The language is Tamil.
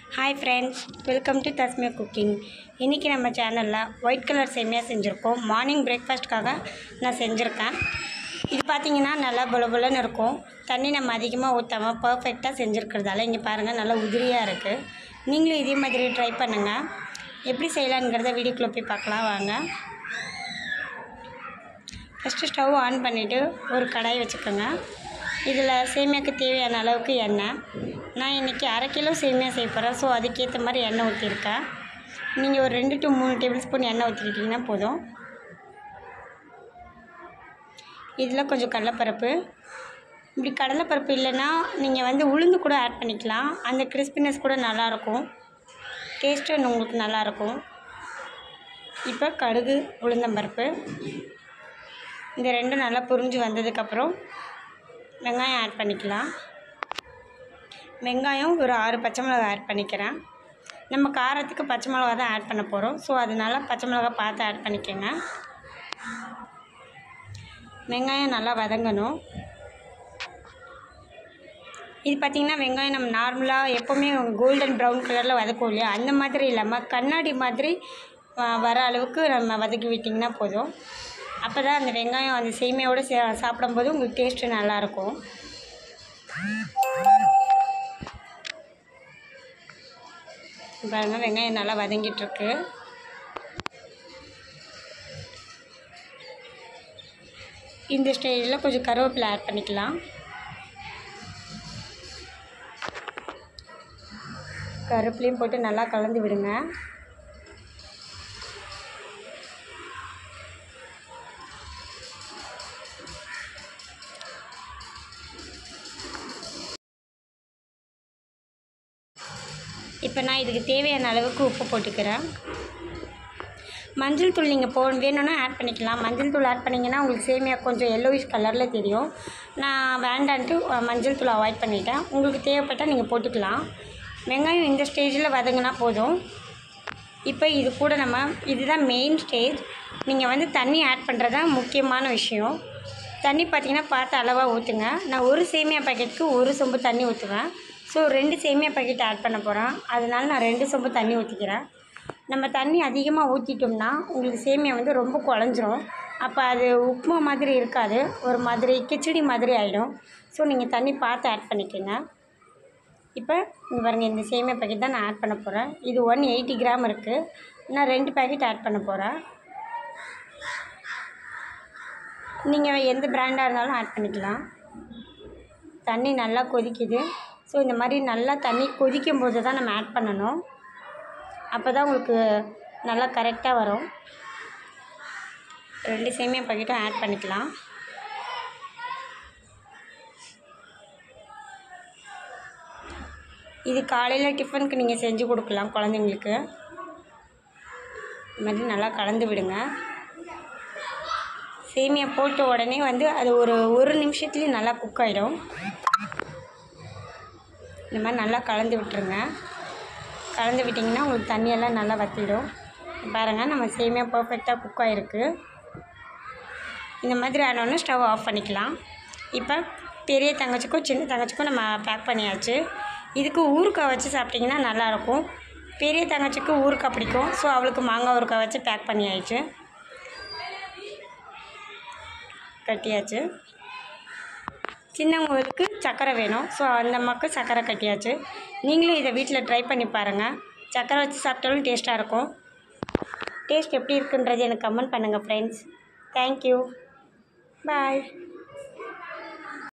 hi friends welcome to Tasmiya cooking இன்றைக்கி நம்ம சேனலில் ஒயிட் கலர் சேமியா செஞ்சுருக்கோம் மார்னிங் பிரேக்ஃபாஸ்ட்காக நான் செஞ்சுருக்கேன் இது பார்த்தீங்கன்னா நல்லா புல புலன்னு இருக்கும் தண்ணி நம்ம அதிகமாக ஊற்றாமல் பர்ஃபெக்டாக செஞ்சுருக்கிறதால இங்கே பாருங்கள் நல்லா உதிரியாக இருக்குது நீங்களும் இதே மாதிரி ட்ரை பண்ணுங்கள் எப்படி செய்யலாங்கிறத வீடியோக்குள்ளே போய் பார்க்கலாம் வாங்க ஃபஸ்ட்டு ஸ்டவ் ஆன் பண்ணிவிட்டு ஒரு கடாய் வச்சுக்கோங்க இதில் சேமியாவுக்கு தேவையான அளவுக்கு எண்ணெய் நான் இன்றைக்கி அரை கிலோ சேமியா செய்ய போகிறேன் ஸோ அதுக்கேற்ற மாதிரி எண்ணெய் ஊற்றிருக்கேன் நீங்கள் ஒரு ரெண்டு டு மூணு டேபிள் ஸ்பூன் எண்ணெய் ஊற்றிக்கிட்டிங்கன்னா போதும் இதில் கொஞ்சம் கடலைப்பருப்பு இப்படி கடலைப்பருப்பு இல்லைன்னா நீங்கள் வந்து உளுந்து கூட ஆட் பண்ணிக்கலாம் அந்த கிறிஸ்பினஸ் கூட நல்லாயிருக்கும் டேஸ்ட்டு உங்களுக்கு நல்லாயிருக்கும் இப்போ கடுகு உளுந்தம்பருப்பு இந்த ரெண்டும் நல்லா புரிஞ்சு வந்ததுக்கப்புறம் வெங்காயம் ஆட் பண்ணிக்கலாம் வெங்காயம் ஒரு ஆறு பச்சை மிளகா ஆட் பண்ணிக்கிறேன் நம்ம காரத்துக்கு பச்சை மிளகா தான் ஆட் பண்ண போகிறோம் ஸோ அதனால பச்சை மிளகா பார்த்து ஆட் பண்ணிக்கோங்க வெங்காயம் நல்லா வதங்கணும் இது பார்த்திங்கன்னா வெங்காயம் நம்ம நார்மலாக எப்போவுமே கோல்டன் ப்ரௌன் கலரில் வதக்குவோம் இல்லையா அந்த மாதிரி இல்லாமல் கண்ணாடி மாதிரி வ- வர அளவுக்கு நம்ம வதக்கி விட்டிங்கன்னா போதும் அப்போ தான் அந்த வெங்காயம் அந்த சேமியாவோட சே சாப்பிடும்போது உங்களுக்கு டேஸ்ட்டு நல்லாயிருக்கும் பாருங்க வெங்காயம் நல்லா வதங்கிட்டுருக்கு இந்த ஸ்டேஜில் கொஞ்சம் கருவேப்பிலை ஆட் பண்ணிக்கலாம் கருவேப்பிலையும் போட்டு நல்லா கலந்து விடுங்க இப்போ நான் இதுக்கு தேவையான அளவுக்கு உப்பு போட்டுக்கிறேன் மஞ்சள் தூள் நீங்கள் போ வேணும்னா ஆட் பண்ணிக்கலாம் மஞ்சள் தூள் ஆட் பண்ணிங்கன்னா உங்களுக்கு சேமியா கொஞ்சம் எல்லோயிஷ் கலரில் தெரியும் நான் வேண்டான்ட்டு அஹ், மஞ்சள் தூள் அவாய்ட் பண்ணிட்டேன் உங்களுக்கு தேவைப்பட்டால் நீங்கள் போட்டுக்கலாம் வெங்காயம் இந்த ஸ்டேஜில் வதங்கினா போதும் இப்போ இது கூட நம்ம இதுதான் மெயின் ஸ்டேஜ் நீங்கள் வந்து தண்ணி ஆட் பண்ணுறது தான் முக்கியமான விஷயம் தண்ணி பார்த்தீங்கன்னா பார்த்து அளவாக ஊற்றுங்க நான் ஒரு சேமியா பாக்கெட்டுக்கு ஒரு சொம்பு தண்ணி ஊற்றுவேன் ஸோ ரெண்டு சேமியா பாக்கெட் ஆட் பண்ண போகிறேன் அதனால நான் ரெண்டு சொம்பு தண்ணி ஊற்றிக்கிறேன் நம்ம தண்ணி அதிகமாக ஊற்றிட்டோம்னா உங்களுக்கு சேமியா வந்து ரொம்ப குழஞ்சிரும் அப்போ அது உப்புமா மாதிரி இருக்காது ஒரு மாதிரி கிச்சடி மாதிரி ஆகிடும் ஸோ நீங்கள் தண்ணி பார்த்து ஆட் பண்ணிக்கோங்க இப்போ இங்க பாருங்க இந்த சேமியா பாக்கெட் தான் நான் ஆட் பண்ண போகிறேன் இது ஒன் எயிட்டி கிராம் இருக்குது நான் ரெண்டு பாக்கெட் ஆட் பண்ண போகிறேன் நீங்கள் எந்த பிராண்டாக இருந்தாலும் ஆட் பண்ணிக்கலாம் தண்ணி நல்லா கொதிக்குது ஸோ இந்த மாதிரி நல்லா தண்ணி கொதிக்கும் போது தான் நம்ம ஆட் பண்ணணும் அப்போ தான் உங்களுக்கு நல்லா கரெக்டாக வரும் ரெண்டு சேமியா பாக்கெட்டும் ஆட் பண்ணிக்கலாம் இது காலையில் டிஃபனுக்கு நீங்கள் செஞ்சு கொடுக்கலாம் குழந்தைங்களுக்கு இது மாதிரி நல்லா கலந்து விடுங்க சேமியா போட்ட உடனே வந்து அது ஒரு ஒரு நிமிஷத்துலேயும் நல்லா குக் ஆகிடும் இந்த மாதிரி நல்லா கலந்து விட்டுருங்க கலந்து விட்டிங்கன்னா உங்களுக்கு தண்ணியெல்லாம் நல்லா வற்றிடும் பாருங்கள் நம்ம சேமியா பர்ஃபெக்டாக குக் ஆகிருக்கு இந்த மாதிரி ஆனோடனே ஸ்டவ் ஆஃப் பண்ணிக்கலாம் இப்போ பெரிய தங்கச்சிக்கும் சின்ன தங்கச்சிக்கும் நம்ம பேக் பண்ணியாச்சு இதுக்கு ஊறுகாய் வச்சு சாப்பிட்டிங்கன்னா நல்லாயிருக்கும் பெரிய தங்கச்சிக்கு ஊறுகாய் பிடிக்கும் ஸோ அவளுக்கு மாங்காய் ஊறுகாய் வச்சு பேக் பண்ணியாச்சு கட்டியாச்சு சின்னவங்களுக்கு சர்க்கரை வேணும் ஸோ அந்த அம்மாவுக்கு சர்க்கரை கட்டியாச்சு நீங்களும் இதை வீட்டில் ட்ரை பண்ணி பாருங்கள் சர்க்கரை வச்சு சாப்பிட்டாலும் டேஸ்ட்டாக இருக்கும் டேஸ்ட் எப்படி இருக்குன்றது எனக்கு கமெண்ட் பண்ணுங்கள் ஃப்ரெண்ட்ஸ் தேங்க்யூ பாய்